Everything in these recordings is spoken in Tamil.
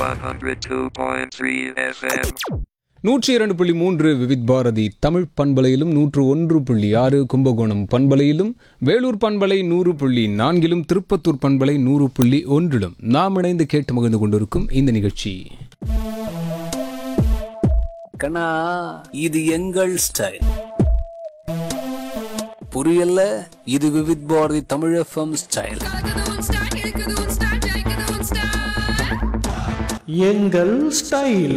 102.3 FM. நூற்றி இரண்டு புள்ளி மூன்று விவித் பாரதி தமிழ் பண்பலையிலும் நூற்று ஒன்று புள்ளி ஆறு கும்பகோணம் பண்பலையிலும் வேலூர் பண்பலை நூறு புள்ளி நான்கிலும் திருப்பத்தூர் பண்பலை நூறு புள்ளி ஒன்றிலும் நாம் இணைந்து கேட்டு மகிழ்ந்து கொண்டிருக்கும் இந்த நிகழ்ச்சி கண்ணா இது எங்கள் ஸ்டைல் புரியல இது விவித் பாரதி தமிழ் எஃப்எம் ஸ்டைல் கலக்குது உன் ஸ்டைல் இழுக்குது உன் ஸ்டைல் ஜெயிக்குது உன் ஸ்டைல் எங்கள் ஸ்டைல்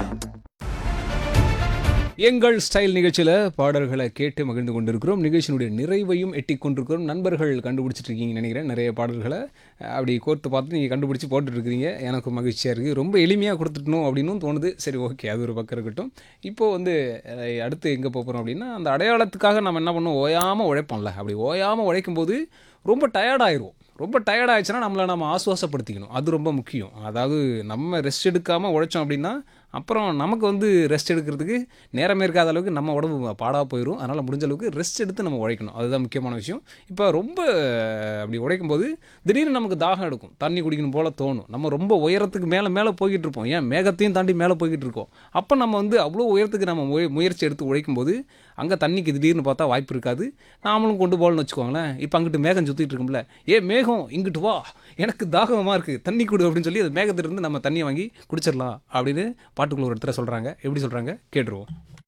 எங்கள் ஸ்டைல் நிகழ்ச்சியில் பாடல்களை கேட்டு மகிழ்ந்து கொண்டிருக்கிறோம் நிகழ்ச்சியினுடைய நிறைவையும் எட்டிக் கொண்டிருக்கிறோம் நண்பர்கள் கண்டுபிடிச்சிட்டு இருக்கீங்கன்னு நினைக்கிறேன் நிறைய பாடல்களை அஹ், அப்படி கோர்த்து பார்த்து நீங்கள் கண்டுபிடிச்சி போட்டுட்டு இருக்கிறீங்க எனக்கு மகிழ்ச்சியாக இருக்குது ரொம்ப எளிமையாக கொடுத்துட்டணும் அப்படின்னும் தோணுது சரி ஓகே அது ஒரு பக்கம் இருக்கட்டும் இப்போது வந்து அஹ், அடுத்து எங்கே போகிறோம் அப்படின்னா அந்த அடையாளத்துக்காக நம்ம என்ன பண்ணுவோம் ஓயாமல் உழைப்போம்ல அப்படி ஓயாமல் உழைக்கும்போது ரொம்ப டயர்டாயிருவோம் ரொம்ப டயர்ட் ஆயிடுச்சுன்னா நம்மளை நம்ம ஆசுவாசப்படுத்திக்கணும் அது ரொம்ப முக்கியம் அதாவது நம்ம ரெஸ்ட் எடுக்காமல் உழைச்சோம் அப்படின்னா அப்புறம் நமக்கு வந்து ரெஸ்ட் எடுக்கிறதுக்கு நேரமே இருக்காத அளவுக்கு நம்ம உடம்பு பாடாக போயிடும் அதனால் முடிஞ்ச அளவுக்கு ரெஸ்ட் எடுத்து நம்ம உழைக்கணும் அதுதான் முக்கியமான விஷயம் இப்போ ரொம்ப அப்படி உழைக்கும் போது திடீர்னு நமக்கு தாகம் எடுக்கும் தண்ணி குடிக்கணும் போல தோணும் நம்ம ரொம்ப உயரத்துக்கு மேலே மேலே போய்கிட்டு இருப்போம் ஏன் மேகத்தையும் தாண்டி மேலே போய்கிட்டு இருக்கோம் அப்போ நம்ம வந்து அவ்வளோ உயரத்துக்கு நம்ம முய- முயற்சி எடுத்து உழைக்கும் போது அங்கே தண்ணிக்கு திடீர்னு பார்த்தா வாய்ப்பு இருக்காது நாமளும் கொண்டு போகலன்னு வச்சுக்கோங்களேன் இப்போ அங்கிட்டு மேகம் சுற்றிட்டு இருக்கும்ல ஏ மேகம் இங்கிட்டு வா எனக்கு தாகமாக இருக்குது தண்ணி கொடு அப்படின்னு சொல்லி அந்த மேகத்திலிருந்து நம்ம தண்ணியை வாங்கி குடிச்சிடலாம் அப்படின்னு பாட்டுக்குள்ள ஒரு இடத்துல சொல்கிறாங்க எப்படி சொல்கிறாங்க கேட்டுருவோம்